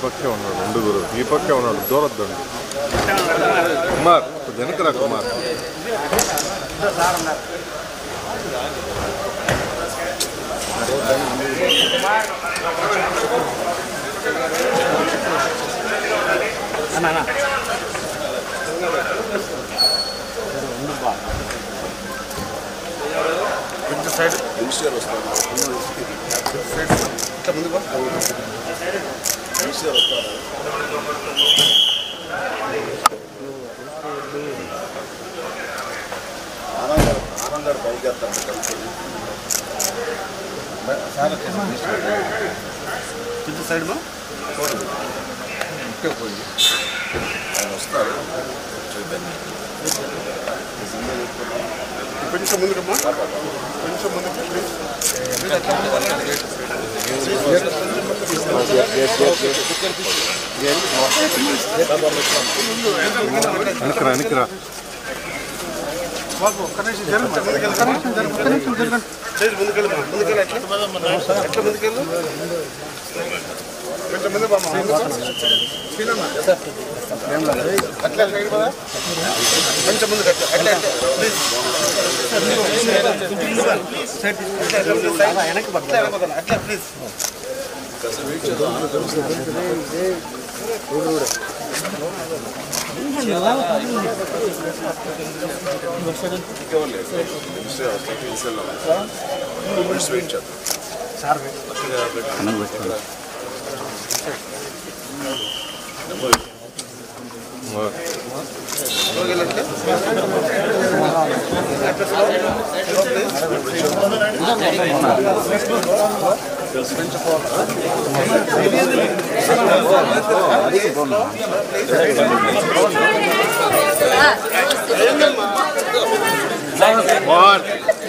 పక్కే ఉన్నాడు ఉండుగురు ఈ పక్కే ఉన్నాడు దూరద్దండి కుమార్ వెనకరా కుమార్ సైడ్ మా కొంచెం ముందుకమ్మా కొంచెం ముందుకు ప్లీజ్ వెనకరా వెనకరా బాబు ఒక్క నిమిషం జరగండి ఒక్క నిమిషం జరగండి ఒక్క నిమిషం జరగండి లేదు ముందుకెళ్ళి ముందుకెళ్ళి ఎట్లా ఎట్లా ముందుకెళ్ళు కొంచెం ముందు బామ్మ అట్లా సైడ్ పదా కొంచెం ముందుకు అట్లా అట్లా అట్లా ప్లీజ్ వెనక్కి పడతాను అట్లా please one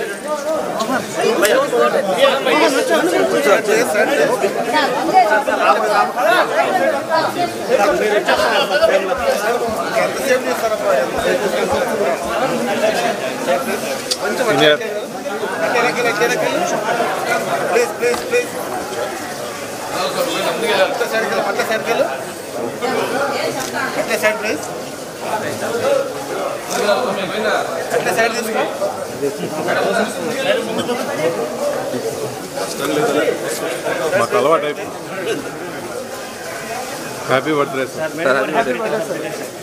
senior please please please అట్లా సైడ్కి వెళ్ళు అట్లా సైడ్కి వెళ్ళు అట్లా సైడ్ ప్లీజ్ అట్లా సైడ్ తీసుకో మాకు అలవాటు అయిపోయింది హ్యాపీ బర్త్డే సార్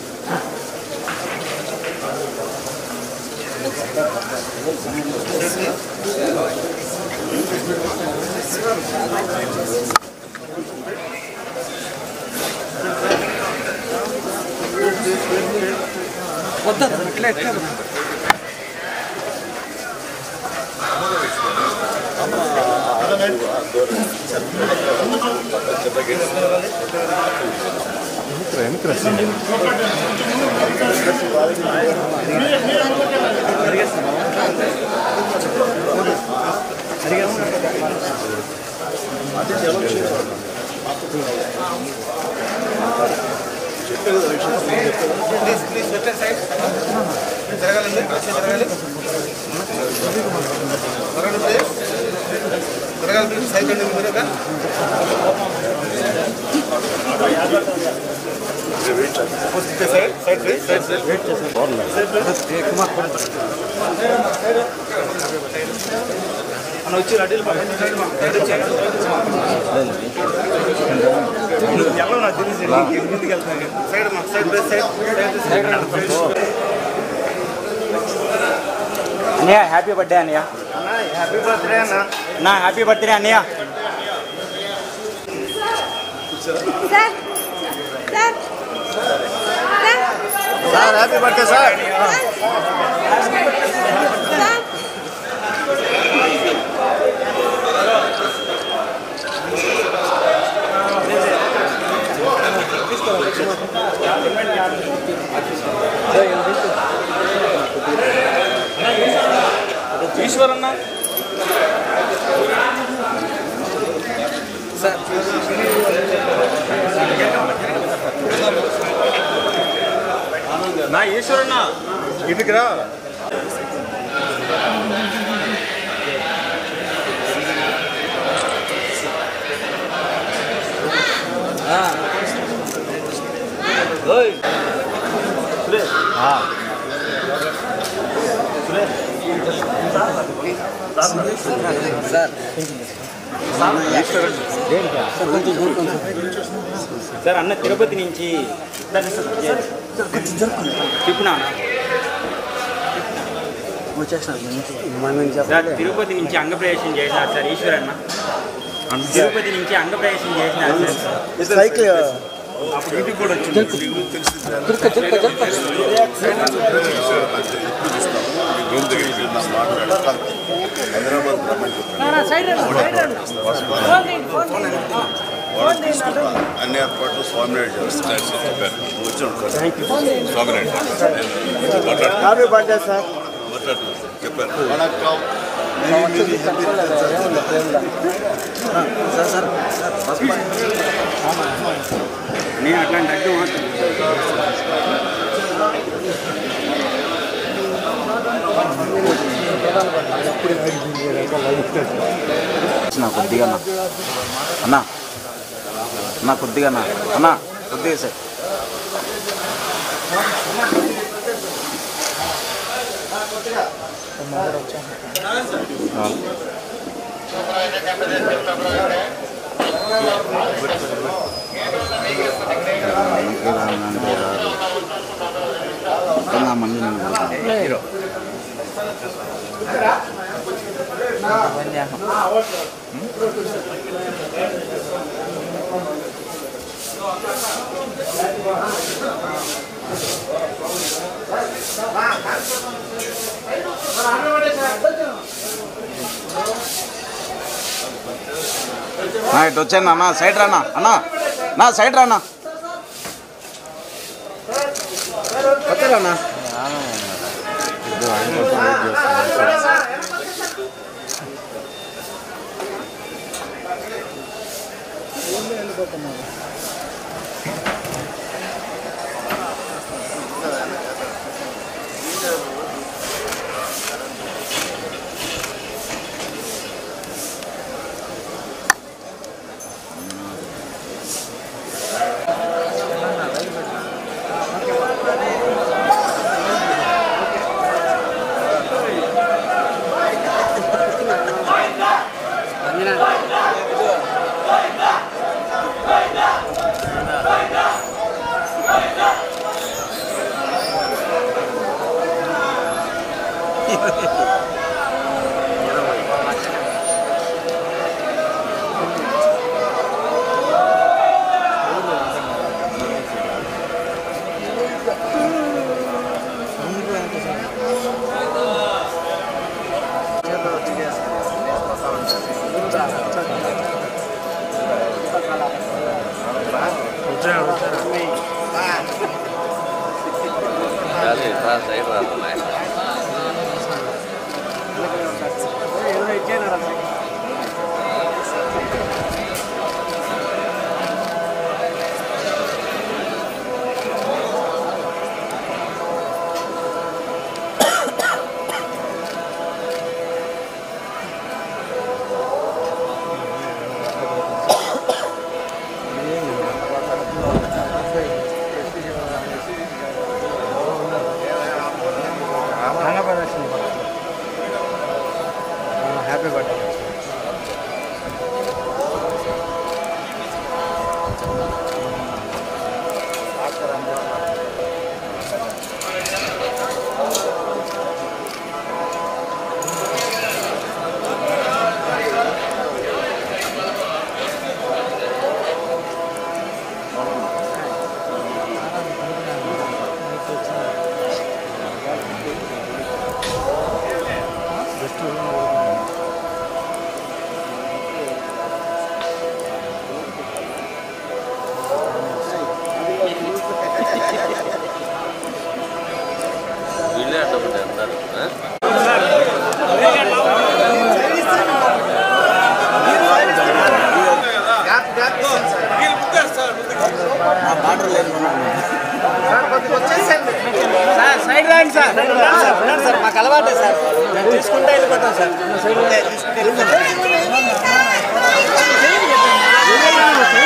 వెనకరా సీనియర్ ప్లీజ్ ప్లీజ్ అట్లా సైడ్ జరగాలండి అట్లా జరగాలి జరగండి ప్లీజ్ జరగాలి ప్లీజ్ సైడ్ అండి మీరుగా side side please side side wait అన్న వచ్చి రెడీలు ఎవరో నాకు తెలిసి ముందుకు వెళ్తాను సైడ్ మా సైడ్ ప్లీజ్ సైడ్ సైడ్ అన్నయ్య హ్యాపీ బర్త్డే అన్నయ్య అన్న హ్యాపీ బర్త్డే అన్న నా హ్యాపీ బర్త్డే అన్నయ్య sir sir sir sir happy birthday sir sir ఈశ్వరన్న నా ఈశ్వరన్న ఇటుకి రా సార్ అన్న తిరుపతి నుంచి చెప్పునా సార్ తిరుపతి నుంచి అంగప్రవేశం చేసినారు సార్ ఈశ్వరన్న తిరుపతి నుంచి అంగప్రవేశం చేసినారు సార్ సైకిల్ హైదరాబాద్ వాళ్ళు తీసుకుంటా అన్ని ఏర్పాట్లు స్వామినాయుడు చేస్తారు వచ్చాడు స్వామినాయుడు హ్యాపీ బర్త్డే సార్ మాట్లాడు చెప్పారు నేను అట్లాంటి అడ్డు మాత్రం నా కొద్దిగా అన్న అన్న అన్న కొద్దిగా అన్న అన్న కొద్దిగా సార్ మంది నా ఇటు వచ్చాను అన్న సైడ్ రానా అన్న నా సైడ్ రానా వచ్చారన్నా హ్యాపీ బర్త్డే సైడ్ రండి సార్ సార్ మాకు అలవాటే సార్ మేము తీసుకుంటే వెళ్ళిపోతాం సార్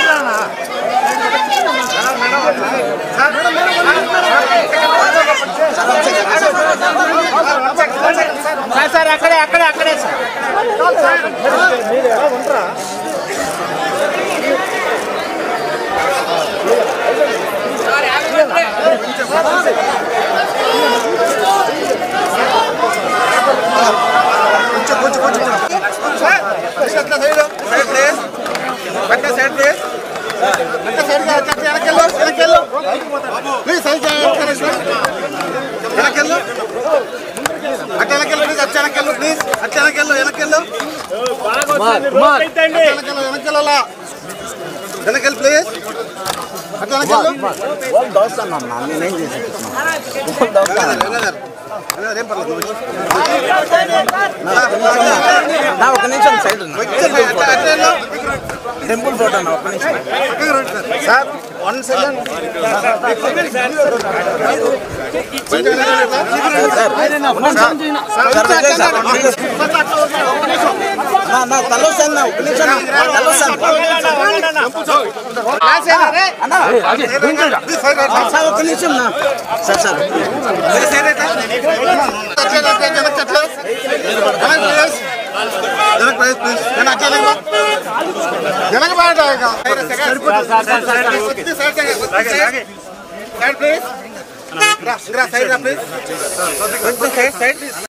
సార్ వెనకాల వెనకాల ప్లేస్ అట్లా వెనకాల వాళ్ళు దోస్తాను అన్న నేనేం చేసి ఏం పర్లేదు నా ఒక నిమిషం సైడ్ టెంపుల్ ఫోటో నా ఒక నిమిషం సార్ వన్ సెకండ్ నా నా తలొస్తాను నా ఒక నిమిషం తలొస్తాను అన్న సార్ ఒక నిమిషం నా sir sir side please side please